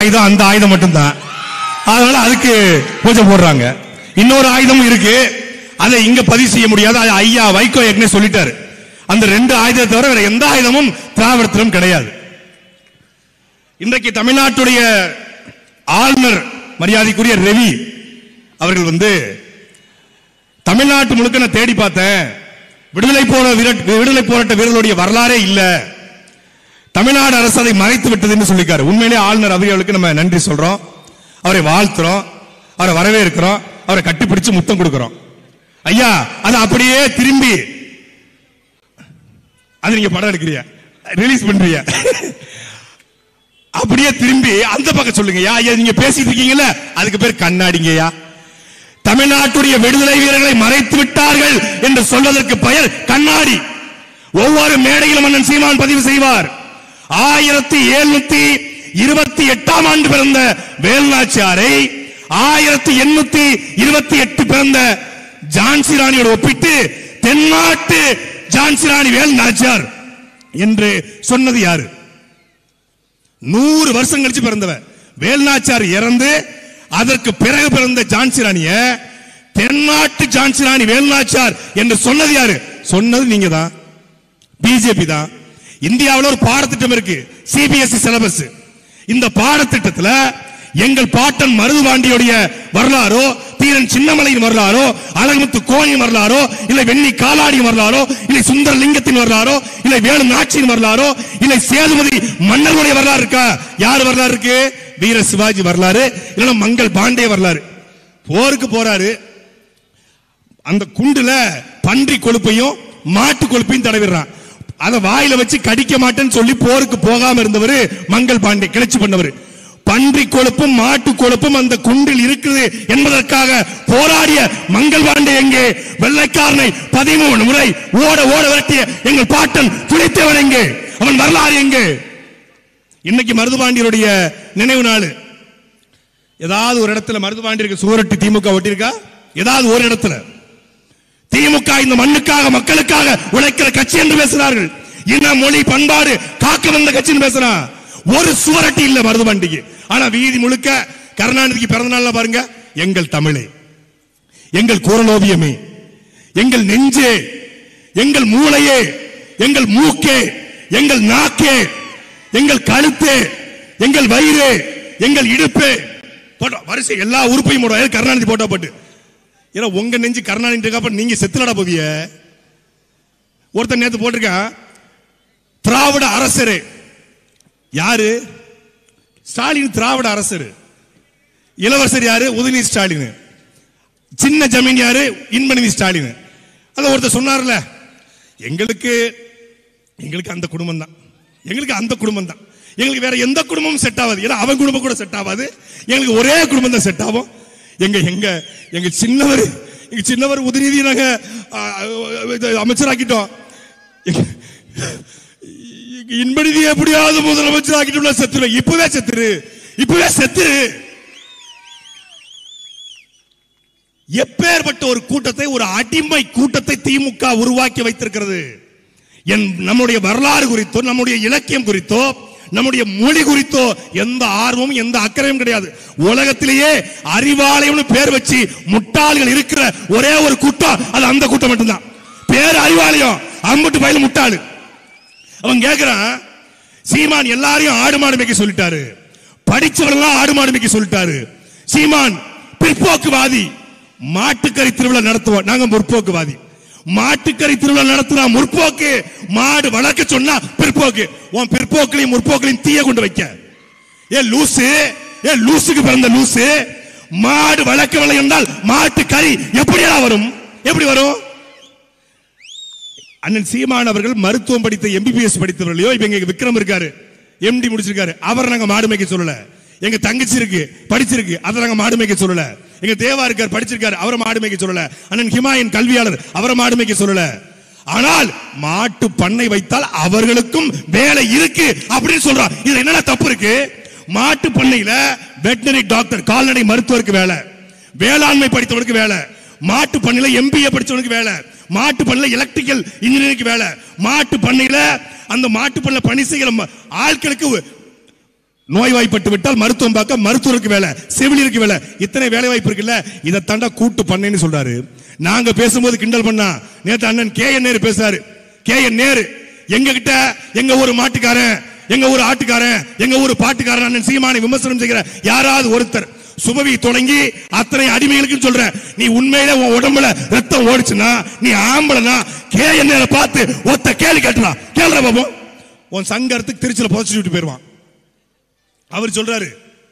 ஆயுதம் அந்த ஆயுதம் மட்டும்தான் அதனால அதுக்கு பூஜை போடுறாங்க இன்னொரு ஆயுதமும் இருக்கு அதை இங்க பதிவு செய்ய முடியாது அது ஐயா வைகோ ஏற்கனவே சொல்லிட்டாரு அந்த ரெண்டு ஆயுதத்தை தவிர வேற எந்த ஆயுதமும் திராவிடத்திலும் கிடையாது இன்றைக்கு தமிழ்நாட்டுடைய ஆளுநர் மரியாதைக்குரிய ரவி அவர்கள் வந்து தமிழ்நாட்டு முழுக்க நான் தேடி பார்த்தேன் விடுதலை போற வீர- விடுதலை போராட்ட வீரர்களுடைய வரலாறே இல்ல தமிழ்நாடு அரசு அதை மறைத்து விட்டதுன்னு சொல்லிக்காரு உண்மையிலே ஆளுநர் ரவி அவர்களுக்கு நம்ம நன்றி சொல்றோம் அவரை வாழ்த்துறோம் அவரை வரவேற்கிறோம் அவரை கட்டிப்பிடிச்சு முத்தம் கொடுக்கிறோம் ஐயா அது அப்படியே திரும்பி அது நீங்க படம் எடுக்கிறியா ரிலீஸ் பண்றியா அப்படியே திரும்பி அந்த பக்கம் சொல்லுங்கய்யா ஐயா நீங்க பேசிட்டு இருக்கீங்கல்ல அதுக்கு பேர் கண்ணாடிங்கய்யா தமிழ்நாட்டுடைய விடுதலை வீரர்களை மறைத்து விட்டார்கள் என்று சொல்வதற்கு பெயர் கண்ணாடி ஒவ்வொரு மேடையிலும் மன்னன் சீமான் பதிவு செய்வார் ஆயிரத்தி எழுநூத்தி இருபத்தி எட்டாம் ஆண்டு பிறந்த வேல்நாச்சியாரை ஆயிரத்தி எண்ணூத்தி இருபத்தி எட்டு பிறந்த ஜான்சி ராணியோடு ஒப்பிட்டு தென்னாட்டு ஜான்சி ராணி வேல் நாச்சியார் என்று சொன்னது யாரு நூறு வருஷம் கழிச்சு பிறந்தவர் வேல்நாச்சார் இறந்து அதற்கு பிறகு பிறந்த ஜான்சி ராணிய தென்னாட்டு ஜான்சி ராணி வேல்நாச்சார் என்று சொன்னது யாரு சொன்னது நீங்க தான் பிஜேபி தான் இந்தியாவில் ஒரு பாடத்திட்டம் இருக்கு சிபிஎஸ்இ சிலபஸ் இந்த பாடத்திட்டத்துல எங்கள் பாட்டன் மருதுபாண்டியுடைய வரலாறோ தீரன் சின்னமலையின் வரலாறோ அழகுமுத்து கோணியின் வரலாறோ இல்லை வெண்ணி காலாடியின் வரலாறோ இல்லை சுந்தர லிங்கத்தின் வரலாறோ இல்லை வேலு நாச்சியின் வரலாறோ இல்லை சேதுபதி மன்னர்களுடைய வரலாறு இருக்கா யார் வரலாறு இருக்கு வீர சிவாஜி வரலாறு இல்லைன்னா மங்கள் பாண்டே வரலாறு போருக்கு போறாரு அந்த குண்டுல பன்றி கொழுப்பையும் மாட்டு கொழுப்பையும் தடவிடுறான் அதை வாயில வச்சு கடிக்க மாட்டேன்னு சொல்லி போருக்கு போகாம இருந்தவர் மங்கள் பாண்டே கிளர்ச்சி பண்ணவர் பன்றி கொழுப்பும் மாட்டு கொழுப்பும் அந்த குண்டில் இருக்குது என்பதற்காக போராடிய மங்கள் பாண்டே எங்கே வெள்ளைக்காரனை பதிமூணு முறை ஓட ஓட விரட்டிய எங்கள் பாட்டன் துளைத்தவன் எங்கே அவன் வரலாறு எங்கே இன்னைக்கு மருதுபாண்டியருடைய நினைவு நாள் ஏதாவது ஒரு இடத்துல மருதுபாண்டியருக்கு சுவரொட்டி திமுக ஒட்டியிருக்கா ஏதாவது ஒரு இடத்துல திமுக இந்த மண்ணுக்காக மக்களுக்காக உழைக்கிற கட்சி என்று பேசுகிறார்கள் இன மொழி பண்பாடு காக்க வந்த கட்சின்னு பேசுறான் ஒரு சுவரட்டி இல்ல மருதுபாண்டிக்கு ஆனா வீதி முழுக்க கருணாநிதிக்கு பிறந்த நாள்ல பாருங்க எங்கள் தமிழே எங்கள் குரலோவியமே எங்கள் நெஞ்சே எங்கள் மூளையே எங்கள் மூக்கே எங்கள் நாக்கே எங்கள் கழுத்து எங்கள் வயிறு எங்கள் இடுப்பு போட்டோ வரிசை எல்லா உறுப்பையும் போடுவாங்க கருணாநிதி போட்டோ போட்டு ஏன்னா உங்க நெஞ்சு கருணாநிதி இருக்கப்ப நீங்க செத்துலடா போவிய ஒருத்தன் நேத்து போட்டிருக்கான் திராவிட அரசரு யாரு ஸ்டாலின் திராவிட அரசர் இளவரசர் யாரு உதயநிதி ஸ்டாலின் சின்ன ஜமீன் யாரு இன்பநிதி ஸ்டாலின் அத ஒருத்தர் சொன்னார்ல எங்களுக்கு எங்களுக்கு அந்த குடும்பம் தான் எங்களுக்கு அந்த குடும்பம் தான் எங்களுக்கு வேற எந்த குடும்பமும் செட் ஆகாது ஏன்னா அவன் குடும்பம் கூட செட் ஆகாது எங்களுக்கு ஒரே குடும்பம் தான் செட் ஆகும் எங்க எங்க எங்க சின்னவர் எங்க சின்னவர் உதயநிதி நாங்க ஆ, இது அமைச்சராக்கிட்டோம் எங்க- எங்க இன்பநிதி எப்படியாவது முதலமைச்சர் ஆக்கிட்டோம்னா செத்துருவேன் இப்பவே செத்துரு இப்பவே செத்துரு எப்பேற்பட்ட ஒரு கூட்டத்தை ஒரு அடிமை கூட்டத்தை திமுக உருவாக்கி வைத்திருக்கிறது என் நம்முடைய வரலாறு குறித்தோ நம்முடைய இலக்கியம் குறித்தோ நம்முடைய மொழி குறித்தோ எந்த ஆர்வமும் எந்த அக்கறையும் கிடையாது உலகத்திலேயே அறிவாலயம்னு பேர் வச்சு முட்டாள்கள் இருக்கிற ஒரே ஒரு கூட்டம் அது அந்த கூட்டம் மட்டும்தான் பேர் அறிவாலயம் அம்புட்டு பயில முட்டாளு அவன் கேக்குறான் சீமான் எல்லாரையும் ஆடு மாடு மேய்க்க சொல்லிட்டாரு படிச்சவரெல்லாம் ஆடு மாடு மேய்க்க சொல்லிட்டாரு சீமான் பிற்போக்குவாதி மாட்டுக்கறி திருவிழா நடத்துவோம் நாங்க முற்போக்குவாதி மாட்டுக்கறி திருவிழா நடத்துனா முற்போக்கு மாடு வளர்க்க சொன்னா பிற்போக்கு உன் பிற்போக்குலையும் முற்போக்குலையும் தீய கொண்டு வைக்க ஏ லூசு ஏ லூசுக்கு பிறந்த லூசு மாடு வளர்க்கவில்லை என்றால் மாட்டு கறி எப்படியா வரும் எப்படி வரும் அண்ணன் சீமான் அவர்கள் மருத்துவம் படித்த எம்பிபிஎஸ் படித்தவர்களையோ இப்ப எங்க விக்ரம் இருக்காரு எம்டி முடிச்சிருக்காரு அவர் நாங்க மாடு மேய்க்க சொல்லல எங்க தங்கச்சி இருக்கு படிச்சிருக்கு அதை நாங்க மாடு மேய்க்க சொல்லல எங்க தேவா இருக்கார் படிச்சிருக்காரு அவரை மாடு மேய்க்க சொல்லல அண்ணன் ஹிமாயன் கல்வியாளர் அவரை மாடு மேய்க்க சொல்லல ஆனால் மாட்டு பண்ணை வைத்தால் அவர்களுக்கும் வேலை இருக்கு அப்படின்னு சொல்றான் இதுல என்னென்ன தப்பு இருக்கு மாட்டு பண்ணையில வெட்டினரி டாக்டர் கால்நடை மருத்துவருக்கு வேலை வேளாண்மை படித்தவனுக்கு வேலை மாட்டு பண்ணையில எம்பிஏ படிச்சவனுக்கு வேலை மாட்டு பண்ணையில எலக்ட்ரிக்கல் இன்ஜினியரிங் வேலை மாட்டு பண்ணையில அந்த மாட்டு பண்ணையில பணி செய்கிற ம- ஆட்களுக்கு நோய்வாய்ப்பட்டு விட்டால் மருத்துவம் பார்க்க மருத்துவருக்கு வேலை செவிலியருக்கு வேலை இத்தனை வேலை வாய்ப்பு இருக்குல்ல இதை தாண்டா கூட்டு பண்ணேன்னு சொல்றாரு நாங்க பேசும்போது கிண்டல் பண்ணா நேத்து அண்ணன் கே என் நேரு பேசுறாரு கே என் நேரு எங்க கிட்ட எங்க ஒரு மாட்டுக்காரன் எங்க ஒரு ஆட்டுக்காரன் எங்க ஒரு பாட்டுக்காரன் அண்ணன் சீமானை விமர்சனம் செய்கிற யாராவது ஒருத்தர் சுபவி தொடங்கி அத்தனை அடிமைகளுக்கும் சொல்ற நீ உண்மையில உன் உடம்புல ரத்தம் ஓடிச்சுன்னா நீ ஆம்பளனா கே என் நேர பார்த்து ஒத்த கேள்வி கேட்டுலாம் கேளுற பாப்போம் உன் சங்கரத்துக்கு திருச்சியில புதைச்சு விட்டு போயிருவான் அவர் சொல்றாரு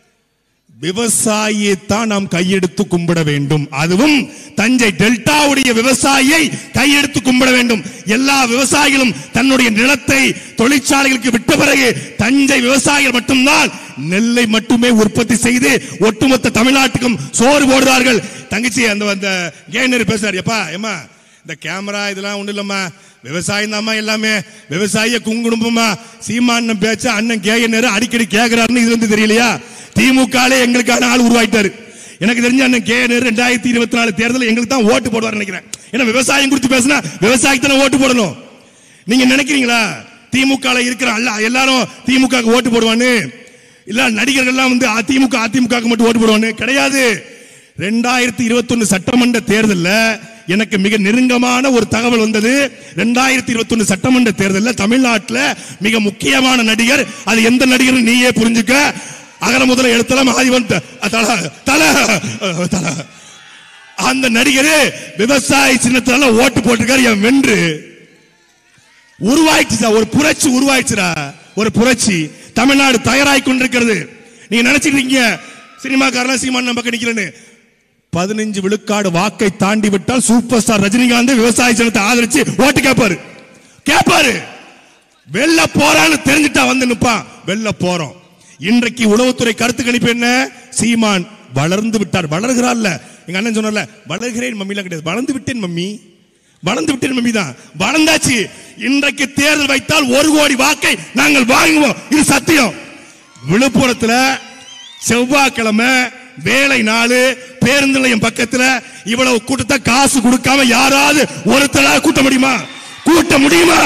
விவசாயியை தான் நாம் கையெடுத்து கும்பிட வேண்டும் அதுவும் தஞ்சை டெல்டாவுடைய விவசாயியை கையெடுத்து கும்பிட வேண்டும் எல்லா விவசாயிகளும் தன்னுடைய நிலத்தை தொழிற்சாலைகளுக்கு விட்ட பிறகு தஞ்சை விவசாயிகள் மட்டும்தான் நெல்லை மட்டுமே உற்பத்தி செய்து ஒட்டுமொத்த தமிழ்நாட்டுக்கும் சோறு போடுறார்கள் தங்கச்சி அந்த அந்த கேனர் பேசுறாரு எப்பா ஏமா இந்த கேமரா இதெல்லாம் ஒண்ணு இல்லம்மா விவசாயம் தாம்மா எல்லாமே விவசாயிய குங்குடும்பமா சீமான் பேச்ச அண்ணன் கேயனர் அடிக்கடி கேக்குறாருன்னு இது வந்து தெரியலையா திமுகலே எங்களுக்கான ஆள் உருவாயிட்டாரு எனக்கு தெரிஞ்ச அண்ணன் கேயனர் ரெண்டாயிரத்தி இருபத்தி நாலு தேர்தல் எங்களுக்கு தான் ஓட்டு போடுவார் நினைக்கிறேன் ஏன்னா விவசாயம் குறித்து பேசினா விவசாயத்தான ஓட்டு போடணும் நீங்க நினைக்கிறீங்களா திமுக இருக்கிற அல்ல எல்லாரும் திமுக க்கு ஓட்டு போடுவான்னு இல்ல நடிகர்கள்லாம் வந்து அதிமுக அதிமுக க்கு மட்டும் ஓட்டு போடுவான்னு கிடையாது ரெண்டாயிரத்தி இருபத்தி சட்டமன்ற தேர்தல்ல எனக்கு மிக நெருங்கமான ஒரு தகவல் வந்தது ரெண்டாயிரத்தி இருபத்தி சட்டமன்ற தேர்தலில் தமிழ்நாட்டில் மிக முக்கியமான நடிகர் அது எந்த நடிகர் நீயே புரிஞ்சுக்க அகர முதல எழுத்தலாம் ஆதிவன் த- தல தல தல அந்த நடிகர் விவசாய சின்னத்தால ஓட்டு போட்டிருக்காரு என் வென்று உருவாயிடுச்சுடா ஒரு புரட்சி உருவாயிடுச்சுடா ஒரு புரட்சி தமிழ்நாடு தயாராகி கொண்டிருக்கிறது நீங்க நினைச்சிட்டு இருக்கீங்க சினிமாக்காரலாம் சீமான் நம்ம நிக்கிறேன்னு பதினஞ்சு விழுக்காடு வாக்கை தாண்டி விட்டால் சூப்பர் ஸ்டார் ரஜினிகாந்த் விவசாய சின்னத்தை ஆதரிச்சு ஓட்டு கேட்பாரு கேட்பாரு வெள்ள போறான்னு தெரிஞ்சுட்டா வந்து நிப்பான் வெள்ள போறோம் இன்றைக்கு உளவுத்துறை கருத்து கணிப்பு என்ன சீமான் வளர்ந்து விட்டார் வளர்கிறார்ல எங்க அண்ணன் சொன்னார்ல வளர்கிறேன் மம்மிலாம் கிடையாது வளர்ந்து விட்டேன் மம்மி வளர்ந்து விட்டேன் மம்மி தான் வளர்ந்தாச்சு இன்றைக்கு தேர்தல் வைத்தால் ஒரு கோடி வாக்கை நாங்கள் வாங்குவோம் இது சத்தியம் விழுப்புரத்துல செவ்வாய்க்கிழமை வேலை நாள் பேருந்து நிலையம் பக்கத்துல இவ்வளவு கூட்டத்தை காசு கொடுக்காம யாராவது ஒருத்தராக கூட்ட முடியுமா கூட்ட முடியுமா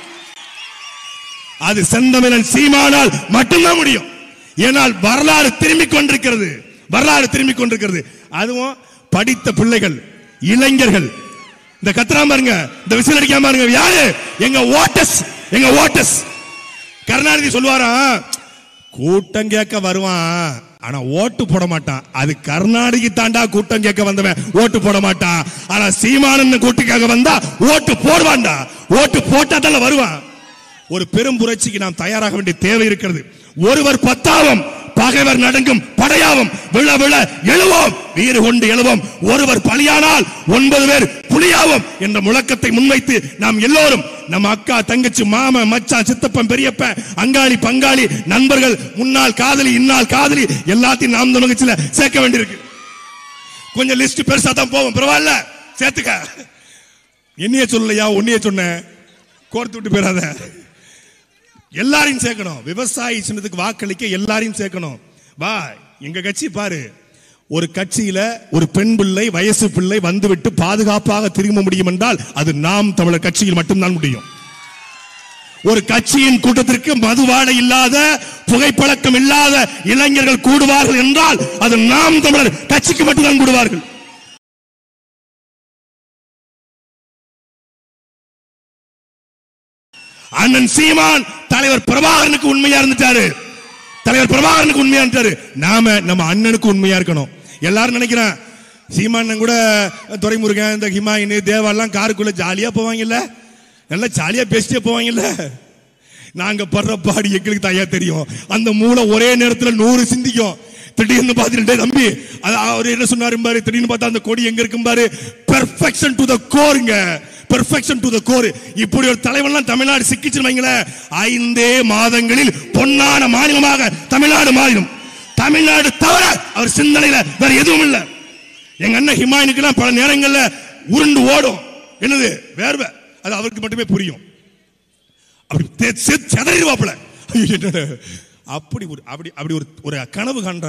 அது செந்தமிழன் சீமானால் மட்டும்தான் முடியும் ஏனால் வரலாறு திரும்பிக் கொண்டிருக்கிறது வரலாறு திரும்பிக் கொண்டிருக்கிறது அதுவும் படித்த பிள்ளைகள் இளைஞர்கள் இந்த கத்துறாம பாருங்க இந்த விசில் அடிக்காம பாருங்க யாரு எங்க ஓட்டஸ் எங்க ஓட்டஸ் கருணாநிதி சொல்லுவாராம் கூட்டம் கேட்க வருவான் ஆனா ஓட்டு போட மாட்டான் அது கருணாநிதி தாண்டா கூட்டம் கேட்க வந்தவன் ஓட்டு போட மாட்டான் ஆனா சீமானன் கூட்டுக்காக வந்தா ஓட்டு போடுவான்டா ஓட்டு போட்டா தானே வருவான் ஒரு பெரும் புரட்சிக்கு நாம் தயாராக வேண்டிய தேவை இருக்கிறது ஒருவர் பத்தாவும் பகைவர் நடுங்கும் படையாவும் விழ விழ எழுவோம் வீறு கொண்டு எழுவோம் ஒருவர் பலியானால் ஒன்பது பேர் புலியாவும் என்ற முழக்கத்தை முன்வைத்து நாம் எல்லோரும் நம்ம அக்கா தங்கச்சி மாம மச்சான் சித்தப்பன் பெரியப்ப அங்காளி பங்காளி நண்பர்கள் முன்னாள் காதலி இந்நாள் காதலி எல்லாத்தையும் நாம் இந்த நிகழ்ச்சியில சேர்க்க வேண்டியிருக்கு கொஞ்சம் லிஸ்ட் பெருசா தான் போவோம் பரவாயில்ல சேர்த்துக்க என்னைய சொல்லலையா உன்னைய சொன்னேன் கோர்த்து விட்டு போயிடாத எல்லாரையும் சேர்க்கணும் விவசாயி சின்னத்துக்கு வாக்களிக்க எல்லாரையும் சேர்க்கணும் வா எங்க கட்சி பாரு ஒரு கட்சியில ஒரு பெண் பிள்ளை வயசு பிள்ளை வந்துவிட்டு பாதுகாப்பாக திரும்ப முடியும் என்றால் அது நாம் தமிழர் கட்சியில் மட்டும்தான் முடியும் ஒரு கட்சியின் கூட்டத்திற்கு மதுவாடை இல்லாத புகைப்பழக்கம் இல்லாத இளைஞர்கள் கூடுவார்கள் என்றால் அது நாம் தமிழர் கட்சிக்கு மட்டும்தான் கூடுவார்கள் அண்ணன் சீமான் தலைவர் பிரபாகரனுக்கு உண்மையா இருந்துட்டாரு தலைவர் பிரபாகரனுக்கு உண்மையா இருந்துட்டாரு நாம நம்ம அண்ணனுக்கு உண்மையா இருக்கணும் எல்லாரும் நினைக்கிறேன் சீமான் கூட துரைமுருகன் இந்த ஹிமாயின் தேவாலாம் காருக்குள்ள ஜாலியா போவாங்கல்ல நல்லா ஜாலியா பேசிட்டே போவாங்கல்ல நாங்க படுற பாடு எங்களுக்கு தாயா தெரியும் அந்த மூளை ஒரே நேரத்துல நூறு சிந்திக்கும் திடீர்னு பார்த்துட்டு "டேய் தம்பி அது அவர் என்ன சொன்னாரு பாரு திடீர்னு பார்த்தா அந்த கொடி எங்க இருக்கும் பாரு பெர்ஃபெக்ஷன் டு த கோருங்க பெர்ஃபெக்ஷன் டு த கோர் இப்படி ஒரு தலைவன்லாம் தமிழ்நாடு சிக்கிச்சுன்னு வைங்களேன் ஐந்தே மாதங்களில் பொன்னான மாநிலமாக தமிழ்நாடு மாநிலம் தமிழ்நாடு தவிர அவர் சிந்தனையில வேற எதுவும் இல்ல எங்க அண்ணன் ஹிமாயனுக்குலாம் பல நேரங்கள்ல உருண்டு ஓடும் என்னது வேர்வை அது அவருக்கு மட்டுமே புரியும் அப்படி தே- செ- செதறிடுவாப்புல ஐயோ, என்னடா. அப்படி ஒரு அப்படி அப்படி ஒரு ஒரு கனவு காண்றாரு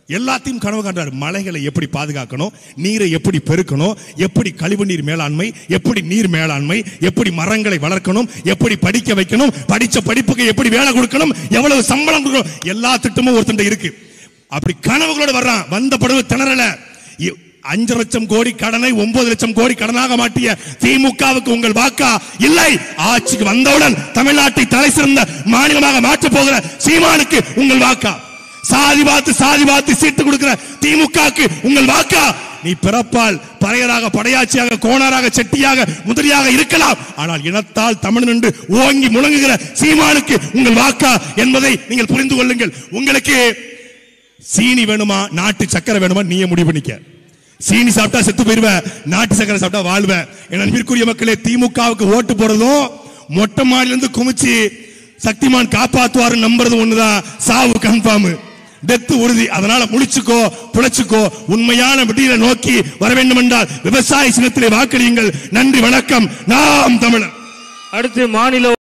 எல்லாத்தையும் கனவு காண்றாரு மலைகளை எப்படி பாதுகாக்கணும் நீரை எப்படி பெருக்கணும் எப்படி கழிவு நீர் மேலாண்மை எப்படி நீர் மேலாண்மை எப்படி மரங்களை வளர்க்கணும் எப்படி படிக்க வைக்கணும் படிச்ச படிப்புக்கு எப்படி வேலை கொடுக்கணும் எவ்வளவு சம்பளம் கொடுக்கணும் எல்லா திட்டமும் ஒருத்தன் இருக்கு அப்படி கனவுகளோட வர்றான் வந்த படகு திணறல இ- அஞ்சு லட்சம் கோடி கடனை ஒன்பது லட்சம் கோடி கடனாக மாட்டிய திமுகவுக்கு உங்கள் வாக்கா இல்லை ஆட்சிக்கு வந்தவுடன் தமிழ்நாட்டை தலை சிறந்த மாநிலமாக மாற்றப் போகிற சீமானுக்கு உங்கள் வாக்கா சாதி பார்த்து சாதி பார்த்து சீட்டு கொடுக்கிற திமுகவுக்கு உங்கள் வாக்கா நீ பிறப்பால் பறையராக படையாட்சியாக கோணராக செட்டியாக முதலியாக இருக்கலாம் ஆனால் இனத்தால் தமிழன் என்று ஓங்கி முழங்குகிற சீமானுக்கு உங்கள் வாக்கா என்பதை நீங்கள் புரிந்து கொள்ளுங்கள் உங்களுக்கு சீனி வேணுமா நாட்டு சக்கரை வேணுமா நீயே முடிவு பண்ணிக்க சீனி சாப்பிட்டா செத்து போயிருவ நாட்டு சக்கரை சாப்பிட்டா வாழ்வ என் அன்பிற்குரிய மக்களே திமுகவுக்கு ஓட்டு போறதும் மொட்டை மாடியில இருந்து குமிச்சு சக்திமான் காப்பாத்துவாரு நம்புறது ஒண்ணுதான் சாவு கன்ஃபார்ம் டெத் உறுதி அதனால முழிச்சுக்கோ புழைச்சுக்கோ உண்மையான விடியலை நோக்கி வர வேண்டும் என்றால் விவசாய சின்னத்திலே வாக்களியுங்கள் நன்றி வணக்கம் நாம் தமிழர் அடுத்து மாநில